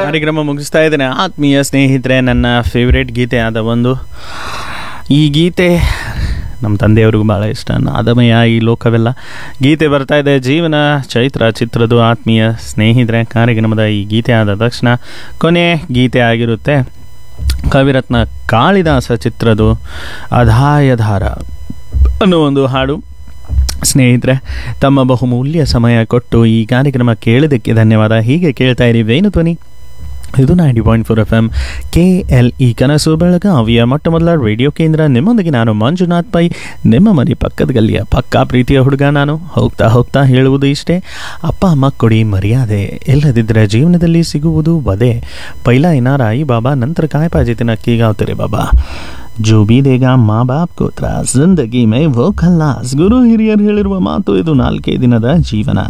ಕಾರ್ಯಕ್ರಮ ಮುಗಿಸ್ತಾ ಇದ್ದೇನೆ ಆತ್ಮೀಯ ಸ್ನೇಹಿತರೆ ನನ್ನ ಫೇವ್ರೇಟ್ ಗೀತೆ ಆದ ಒಂದು ಈ ಗೀತೆ ನಮ್ಮ ತಂದೆಯವ್ರಿಗೂ ಭಾಳ ಇಷ್ಟ ನಾದಮಯ ಈ ಲೋಕವೆಲ್ಲ ಗೀತೆ ಬರ್ತಾ ಇದೆ ಜೀವನ ಚೈತ್ರ ಚಿತ್ರದ್ದು ಆತ್ಮೀಯ ಸ್ನೇಹಿತರೆ ಕಾರ್ಯಕ್ರಮದ ಈ ಗೀತೆ ಆದ ತಕ್ಷಣ ಕೊನೆ ಗೀತೆ ಆಗಿರುತ್ತೆ ಕವಿರತ್ನ ಕಾಳಿದಾಸ ಚಿತ್ರದ್ದು ಅಧಾಯಧಾರ ಅನ್ನೋ ಒಂದು ಹಾಡು ಸ್ನೇಹಿತರೆ ತಮ್ಮ ಬಹುಮೂಲ್ಯ ಸಮಯ ಕೊಟ್ಟು ಈ ಕಾರ್ಯಕ್ರಮ ಕೇಳಿದ್ದಕ್ಕೆ ಧನ್ಯವಾದ ಹೀಗೆ ಕೇಳ್ತಾ ಇರಿ ವೇಣು ಧ್ವನಿ ಇದು ninety point four F M K L E ಕನಸು ಬೆಳಗಾವಿಯ ಮೊಟ್ಟ ಮೊದಲ ರೇಡಿಯೋ ಕೇಂದ್ರ ನಿಮ್ಮೊಂದಿಗೆ ನಾನು ಮಂಜುನಾಥ್ ಪೈ ನಿಮ್ಮ ಮನೆ ಪಕ್ಕದ ಗಲ್ಲಿಯ ಪಕ್ಕಾ ಪ್ರೀತಿಯ ಹುಡುಗ ನಾನು ಹೋಗ್ತಾ ಹೋಗ್ತಾ ಹೇಳುವುದು ಇಷ್ಟೇ ಅಪ್ಪ ಅಮ್ಮ ಕೊಡಿ ಮರ್ಯಾದೆ ಇಲ್ಲದಿದ್ದರೆ ಜೀವನದಲ್ಲಿ ಸಿಗುವುದು ವಧೆ ಪೈಲಾ ಇನಾರಾಯಿ ಬಾಬಾ ನಂತರ ಕಾಯ್ ಪಾಜಿ ತಿನ್ನಕ್ಕಿ ಗಾವ್ತಾರೆ ಬಾಬಾ ಜೋ ಬಿ ದೇಗ ಮಾ ಬಾಪ್ ಕೋತ್ರ ಜಿಂದಗಿ ಮೇ ವೋ ಖಲ್ಲಾಸ್ ಗುರು ಹಿರಿಯರು ಹೇಳಿರುವ ಮಾತು ಇದು ನಾಲ್ಕೇ ದಿನದ ಜೀವನ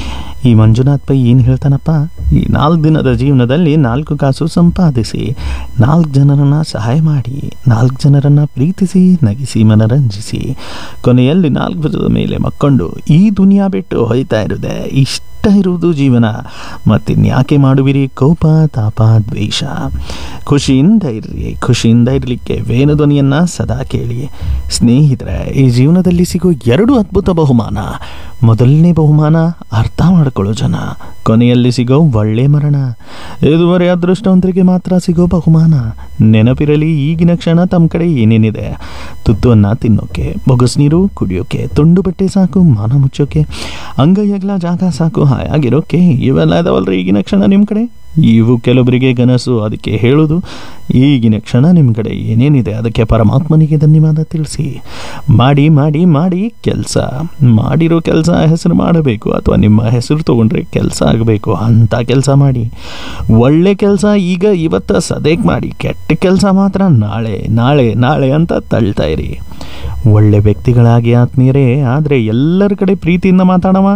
ಈ ಮಂಜುನಾಥ್ ಪೈ ಏನು ಹೇಳ್ತಾನಪ್ಪ ಈ ನಾಲ್ಕು ದಿನದ ಜೀವನದಲ್ಲಿ ನಾಲ್ಕು ಕಾಸು ಸಂಪಾದಿಸಿ ನಾಲ್ಕು ಜನರನ್ನು ಸಹಾಯ ಮಾಡಿ ನಾಲ್ಕು ಜನರನ್ನು ಪ್ರೀತಿಸಿ ನಗಿಸಿ ಮನರಂಜಿಸಿ ಕೊನೆಯಲ್ಲಿ ನಾಲ್ಕು ಭುಜದ ಮೇಲೆ ಮಕ್ಕೊಂಡು ಈ ದುನಿಯಾ ಬಿಟ್ಟು ಹೋಯ್ತಾ ಇರುದೆ ಇಷ್ಟ ಇರುವುದು ಜೀವನ ಮತ್ತಿನ್ಯಾಕೆ ಮಾಡುವಿರಿ ಕೋಪ ತಾಪ ದ್ವೇಷ ಖುಷಿಯಿಂದ ಇರ್ರಿ ಖುಷಿಯಿಂದ ಇರಲಿಕ್ಕೆ ವೇಣುಧ್ವನಿಯನ್ನು ಸದಾ ಕೇಳಿ ಸ್ನೇಹಿತರೆ ಈ ಜೀವನದಲ್ಲಿ ಸಿಗೋ ಎರಡು ಅದ್ಭುತ ಬಹುಮಾನ ಮೊದಲನೇ ಬಹುಮಾನ ಅರ್ಥ ಮಾಡ್ಕೊಳ್ಳೋ ಜನ ಕೊನೆಯಲ್ಲಿ ಸಿಗೋ ಒಳ್ಳೆ ಮರಣ ಇದುವರೆ ಅದೃಷ್ಟವಂತರಿಗೆ ಮಾತ್ರ ಸಿಗೋ ಬಹುಮಾನ ನೆನಪಿರಲಿ ಈಗಿನ ಕ್ಷಣ ತಮ್ಮ ಕಡೆ ಏನೇನಿದೆ ತುತ್ತುವನ್ನು ತಿನ್ನೋಕೆ ಬೊಗಸ್ ನೀರು ಕುಡಿಯೋಕೆ ತುಂಡು ಬಟ್ಟೆ ಸಾಕು ಮಾನ ಮುಚ್ಚೋಕೆ ಅಂಗೈಯಗ್ಲ ಜಾಗ ಸಾಕು ಹಾಯಾಗಿರೋಕೆ ಇವೆಲ್ಲ ಇದಾವಲ್ರಿ ಈಗಿನ ಕ್ಷಣ ನಿಮ್ಮ ಕಡೆ ಇವು ಕೆಲವರಿಗೆ ಕನಸು ಅದಕ್ಕೆ ಹೇಳೋದು ಈಗಿನ ಕ್ಷಣ ನಿಮ್ಮ ಕಡೆ ಏನೇನಿದೆ ಅದಕ್ಕೆ ಪರಮಾತ್ಮನಿಗೆ ಧನ್ಯವಾದ ತಿಳಿಸಿ ಮಾಡಿ ಮಾಡಿ ಮಾಡಿ ಕೆಲಸ ಮಾಡಿರೋ ಕೆಲಸ ಹೆಸರು ಮಾಡಬೇಕು ಅಥವಾ ನಿಮ್ಮ ಹೆಸರು ತೊಗೊಂಡ್ರೆ ಕೆಲಸ ಆಗಬೇಕು ಅಂಥ ಕೆಲಸ ಮಾಡಿ ಒಳ್ಳೆ ಕೆಲಸ ಈಗ ಇವತ್ತು ಸದೇಕ್ ಮಾಡಿ ಕೆಟ್ಟ ಕೆಲಸ ಮಾತ್ರ ನಾಳೆ ನಾಳೆ ನಾಳೆ ಅಂತ ತಳ್ತಾ ಇರಿ ಒಳ್ಳೆ ವ್ಯಕ್ತಿಗಳಾಗಿ ಆತ್ಮೀಯರೇ ಆದರೆ ಎಲ್ಲರ ಕಡೆ ಪ್ರೀತಿಯಿಂದ ಮಾತಾಡವ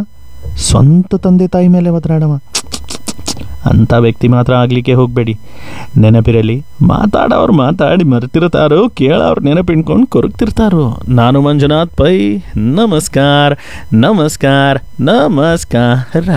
ಸ್ವಂತ ತಂದೆ ತಾಯಿ ಮೇಲೆ ಒತ್ತರಾಡವ ಅಂಥ ವ್ಯಕ್ತಿ ಮಾತ್ರ ಆಗಲಿಕ್ಕೆ ಹೋಗಬೇಡಿ ನೆನಪಿರಲಿ ಮಾತಾಡೋರು ಮಾತಾಡಿ ಮರ್ತಿರ್ತಾರೋ ಕೇಳೋರು ನೆನಪಿನ್ಕೊಂಡು ಕೊರಗ್ತಿರ್ತಾರೋ ನಾನು ಮಂಜುನಾಥ್ ಪೈ ನಮಸ್ಕಾರ ನಮಸ್ಕಾರ ನಮಸ್ಕಾರ